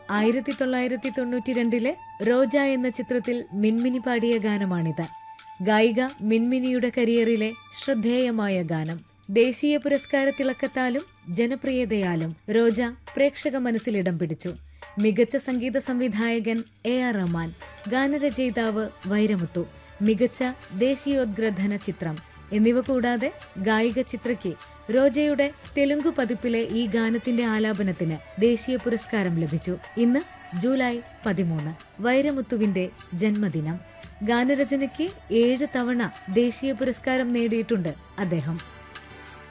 ആയിരത്തി തൊള്ളായിരത്തി തൊണ്ണൂറ്റി രണ്ടിലെ റോജ എന്ന ചിത്രത്തിൽ മിൻമിനി പാടിയ ഗാനമാണിത് ഗായിക മിൻമിനിയുടെ കരിയറിലെ ശ്രദ്ധേയമായ ഗാനം ദേശീയ പുരസ്കാര തിളക്കത്താലും ജനപ്രിയതയാലും റോജ പ്രേക്ഷക മനസ്സിൽ ഇടം പിടിച്ചു മികച്ച സംഗീത സംവിധായകൻ എ ആർ റഹ്മാൻ ഗാനരചയിതാവ് വൈരമുത്തു മികച്ച ദേശീയോദ്ഗ്രഥന ചിത്രം എന്നിവ കൂടാതെ ഗായിക ചിത്രയ്ക്ക് റോജയുടെ തെലുങ്കു പതിപ്പിലെ ഈ ഗാനത്തിന്റെ ആലാപനത്തിന് ദേശീയ പുരസ്കാരം ലഭിച്ചു ഇന്ന് ജൂലൈ പതിമൂന്ന് വൈരമുത്തുവിന്റെ ജന്മദിനം ഗാനരചനയ്ക്ക് ഏഴ് തവണ ദേശീയ പുരസ്കാരം നേടിയിട്ടുണ്ട് അദ്ദേഹം